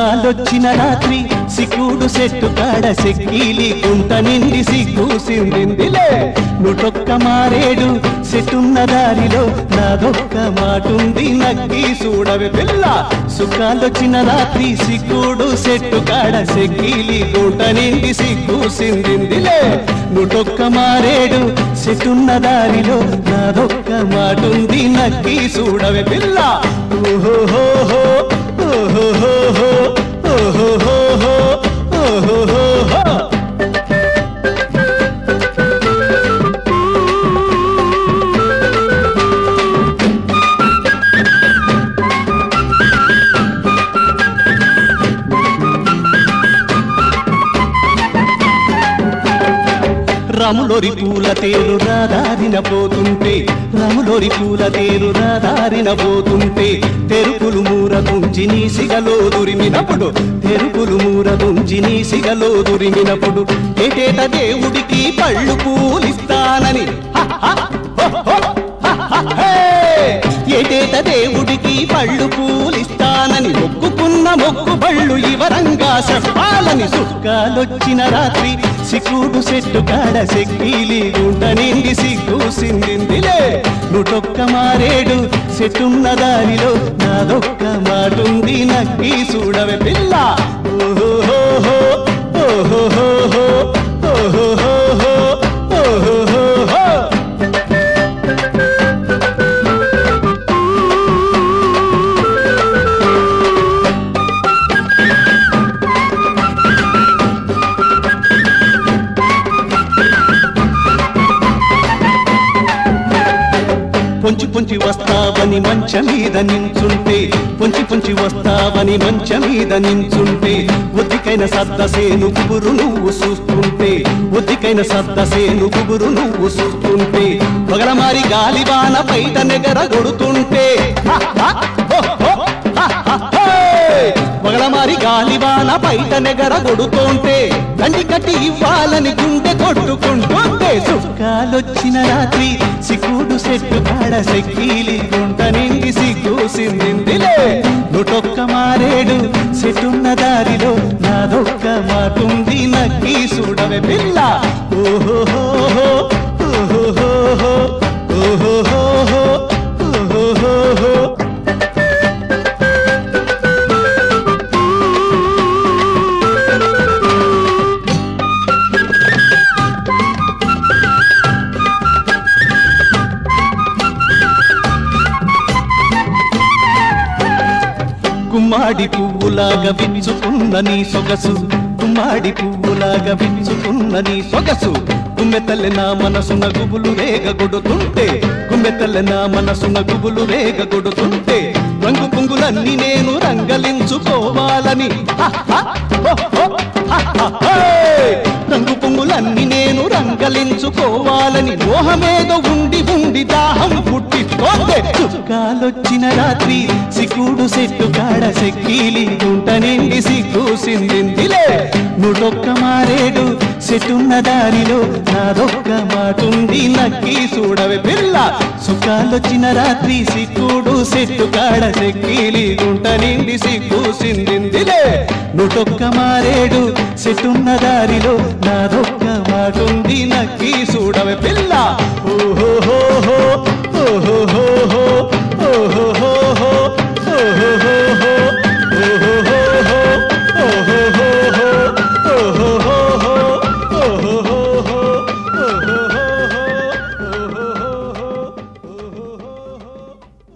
సుఖాలొచ్చిన రాత్రి సిక్కుడు సెట్టు కాడ సెక్కీలి గుంట నిండి సిగ్గు సిందిందిలే నుటొక్క మారేడు సెట్టున్న దారిలో నాదొక్క మాటుంది నక్కి చూడవే పిల్ల సుఖాలొచ్చిన రాత్రి సిక్కుడు సెట్టు కాడ సెక్కీలి గుంట నిండి సిగ్గు సిందిందిలే నుటొక్క మారేడు సెట్టున్న దారిలో నాదొక్క మాటుంది నక్కి చూడవే పిల్ల ఓహోహోహో ఓహోహోహో ఓహోహోహో ఓహోహోహో రాములోరి పూల తేరు రాదారిన పోతుంటే రాములోరి పూల తేరు రాదారిన పోతుంటే తెరుపులు మూర తుంచి నీ సిగలో దురిమినప్పుడు తెరుపులు మూర తుంచి నీ సిగలో దురిమినప్పుడు ఏటేట దేవుడికి పళ్ళు పూలిస్తానని హ, హ, హో, హో, హ, హ, హే! ఏటేట దేవుడికి పళ్ళు పూలిస్తానని మొక్కుకున్న మొక్కు బళ్ళు ఇవరంగా చెప్పాలని సుక్కాలొచ్చిన రాత్రి సిక్కుడు సెట్టు కాడ సెక్కీలి గుంట నిండి సిగ్గు సిందిందిలే నుటొక్క మారేడు సెట్టున్న దారిలో నాదొక్క మాటుంది నక్కి చూడవే పిల్ల ఓహోహోహో ఓహోహోహో ఓహోహోహో ఓహోహోహో పొంచి పొంచి వస్తావని మంచ మీద నించుంటే పొంచి పొంచి వస్తావని మంచ మీద నించుంటే ఒద్దికైన సద్దసేను గుబురు నువ్వు చూస్తుంటే ఒద్దికైన సద్దసేను గుబురు నువ్వు చూస్తుంటే పగలమారి గాలివాన బయట నెగర కొడుతుంటే హ, హ, హో, హో, హ, హ, హే! పగలమారి గాలివాన బయట నెగర కొడుతుంటే దండి కట్టి ఇవ్వాలని గుండె కొట్టుకుంటుంటే సుఖాలొచ్చిన రాత్రి సిక్కుడు సెట్టు కాడ సెక్కీలి గుంట నిండి సిగ్గు సిందిందిలే నుటొక్క మారేడు సెట్టున్న దారిలో నాదొక్క మాటుంది నక్కి చూడవే పిల్ల ఓహోహోహో ఓహోహోహో ఓహోహోహో ఓహోహోహో గుమ్మాడి పువ్వులాగా విచ్చుకున్న నీ సొగసు గుమ్మాడి పువ్వులాగా విచ్చుకున్న నీ సొగసు గుమ్మెతల్లె నా మనసున గుబులు రేగ కొడుతుంటే గుమ్మెతల్లె నా మనసున గుబులు రేగ కొడుతుంటే రంగు పుంగులన్నీ నేను రంగలించుకోవాలని హ, హ, హో, హో, హ, హ, హే! రంగు పొంగులన్నీ నేను రంగలించుకోవాలని మోహమేదో ఉండి ఉండి దాహం పుట్టిస్తోంది చుక్కాలొచ్చిన రాత్రి సిక్కుడు సెట్టు కాడ సెక్కీలి గుంట నిండి సిగ్గు సిందిందిలే నుడొక్క మారేడు సెట్టున్న దారిలో నాదొక్క మాటుంది నక్కి చూడవే పిల్ల సుఖాలొచ్చిన రాత్రి సిక్కుడు సెట్టు కాడ సెక్కీలి గుంట నిండి సిగ్గు సిందిందిలే నుటొక్క మారేడు సెట్టున్న దారిలో నాదొక్క మాటుంది నక్కి చూడవే పిల్ల